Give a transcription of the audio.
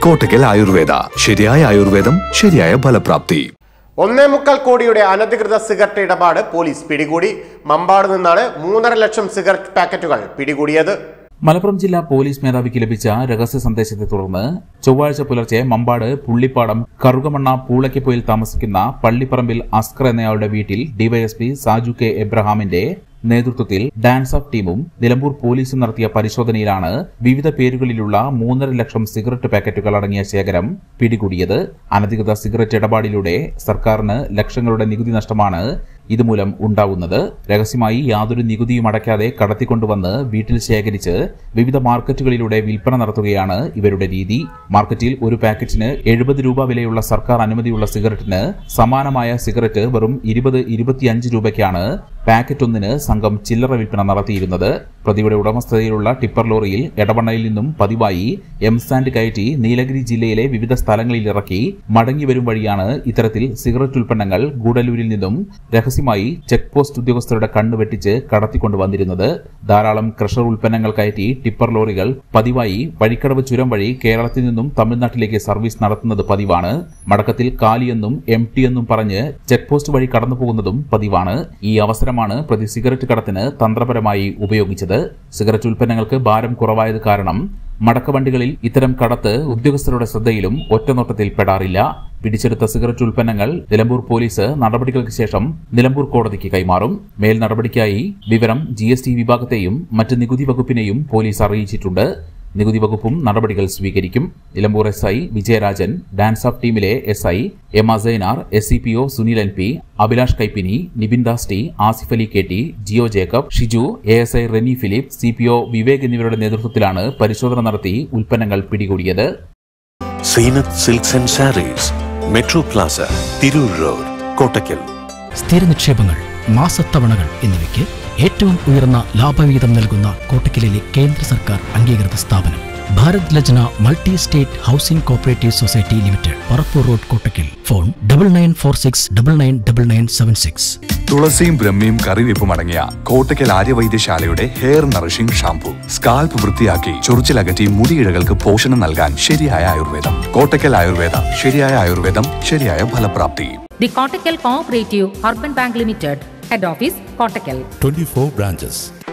കോട്ടക്കൽ ആയുർവേദ ശരിയായ ആയുർവേദം ശരിയായ ഫലപ്രാപ്തി ഒന്നേ മുക്കാൽ കോടിയുടെ അനധികൃത സിഗരറ്റ് ഇടപാട് പോലീസ് പിടികൂടി മമ്പാട് നിന്നാണ് മൂന്നര ലക്ഷം സിഗരറ്റ് പാക്കറ്റുകൾ പിടികൂടിയത് മലപ്പുറം ജില്ലാ പോലീസ് മേധാവിക്ക് ലഭിച്ച രഹസ്യ സന്ദേശത്തെ തുടർന്ന് ചൊവ്വാഴ്ച പുലർച്ചെ മമ്പാട് പുള്ളിപ്പാടം കറുകമണ്ണ പൂളയ്ക്കപ്പോയിൽ താമസിക്കുന്ന പള്ളിപ്പറമ്പിൽ അസ്കർ എന്നയാളുടെ വീട്ടിൽ ഡിവൈഎസ്പി സാജു കെ എബ്രഹാമിന്റെ നേതൃത്വത്തിൽ ഡാൻസ് ഓഫ് ടീമും നിലമ്പൂർ പോലീസും നടത്തിയ പരിശോധനയിലാണ് വിവിധ പേരുകളിലുള്ള മൂന്നര ലക്ഷം സിഗരറ്റ് പാക്കറ്റുകൾ അടങ്ങിയ ശേഖരം പിടികൂടിയത് അനധികൃത സിഗരറ്റ് ഇടപാടിലൂടെ സർക്കാരിന് ലക്ഷങ്ങളുടെ നികുതി നഷ്ടമാണ് ഇതുമൂലം ഉണ്ടാവുന്നത് രഹസ്യമായി യാതൊരു നികുതിയും അടയ്ക്കാതെ കടത്തിക്കൊണ്ടുവന്ന് വീട്ടിൽ ശേഖരിച്ച് വിവിധ മാർക്കറ്റുകളിലൂടെ വിൽപ്പന നടത്തുകയാണ് ഇവരുടെ രീതി മാർക്കറ്റിൽ ഒരു പാക്കറ്റിന് എഴുപത് രൂപ വിലയുള്ള സർക്കാർ അനുമതിയുള്ള സിഗരറ്റിന് സമാനമായ സിഗരറ്റ് വെറും ഇരുപത് ഇരുപത്തിയഞ്ച് രൂപയ്ക്കാണ് പാക്കറ്റ് ഒന്നിന് സംഘം ചില്ലറ വിൽപ്പന നടത്തിയിരുന്നത് പ്രതിയുടെ ഉടമസ്ഥതയിലുള്ള ടിപ്പർ ലോറിയിൽ എടവണ്ണയിൽ നിന്നും പതിവായി എം സാൻഡ് കയറ്റി നീലഗിരി ജില്ലയിലെ വിവിധ സ്ഥലങ്ങളിൽ ഇറക്കി മടങ്ങി വരും വഴിയാണ് ഇത്തരത്തിൽ സിഗരറ്റ് ഉൽപ്പന്നങ്ങൾ ഗൂഡല്ലൂരിൽ നിന്നും രഹസ്യമായി ചെക്ക് പോസ്റ്റ് ഉദ്യോഗസ്ഥരുടെ കണ്ണു വെട്ടിച്ച് കടത്തിക്കൊണ്ടുവന്നിരുന്നത് ധാരാളം ക്രഷർ ഉൽപ്പന്നങ്ങൾ കയറ്റി ടിപ്പർ ലോറികൾ പതിവായി വഴിക്കടവ് ചുരം വഴി കേരളത്തിൽ നിന്നും തമിഴ്നാട്ടിലേക്ക് സർവീസ് നടത്തുന്നത് പതിവാണ് മടക്കത്തിൽ കാലിയെന്നും എം ടി എന്നും പറഞ്ഞ് ചെക്ക് പോസ്റ്റ് വഴി കടന്നു പോകുന്നതും പതിവാണ് ഈ അവസരമാണ് പ്രതി സിഗരറ്റ് കടത്തിന് തന്ത്രപരമായി ഉപയോഗിച്ചത് സിഗരറ്റ് ഉൽപ്പന്നങ്ങൾക്ക് ഭാരം കുറവായത് കാരണം മടക്കവണ്ടികളിൽ ഇത്തരം കടത്ത് ഉദ്യോഗസ്ഥരുടെ ശ്രദ്ധയിലും ഒറ്റനോട്ടത്തിൽ പെടാറില്ല പിടിച്ചെടുത്ത സിഗരറ്റ് ഉൽപ്പന്നങ്ങൾ നിലമ്പൂർ പോലീസ് നടപടികൾക്ക് ശേഷം നിലമ്പൂർ കോടതിക്ക് കൈമാറും മേൽ നടപടിക്കായി വിവരം ജി വിഭാഗത്തെയും മറ്റ് നികുതി വകുപ്പിനെയും പോലീസ് അറിയിച്ചിട്ടുണ്ട് നികുതി വകുപ്പും നടപടികൾ സ്വീകരിക്കും Nilambur S I Vijayarajan DANSAF ടീമിലെ S I M Asainar S C P O Sunil N P Abhilash Kaippini Nibin Das T Asif Ali K T Jio Jacob Shiju A S I Reni Philip C P O Vivek എന്നിവരുടെ നേതൃത്വത്തിലാണ് പരിശോധന നടത്തി ഉൽപ്പന്നങ്ങൾ പിടികൂടിയത് Seenath Silks and Sarees Metro Plaza Tirur Road Kottakkal സ്ഥിര നിക്ഷേപങ്ങൾ മാസത്തവണകൾ എന്നിവയ്ക്ക് ഏറ്റവും ഉയർന്ന ലാഭവിഹിതം നൽകുന്ന കോട്ടക്കലിലെ കേന്ദ്ര സർക്കാർ അംഗീകൃത സ്ഥാപനം Bharat Lajna multi state housing cooperative society limited Parappur road Kottakkal phone double nine four six double nine double nine seven six തുളസിയും ബ്രഹ്മയും കറിവേപ്പും അടങ്ങിയ കോട്ടക്കൽ ആര്യവൈദ്യശാലയുടെ ഹെയർ നറിഷിംഗ് ഷാംപൂ സ്കാൽപ്പ് വൃത്തിയാക്കി ചൊറിച്ചിലകറ്റി മുടിയിഴകൾക്ക് പോഷണം നൽകാൻ ശരിയായ ആയുർവേദം കോട്ടക്കൽ ആയുർവേദ ശരിയായ ആയുർവേദം ശരിയായ ഫലപ്രാപ്തി The Kottakkal Cooperative Urban Bank Limited, Head Office, Kottakkal. 24 branches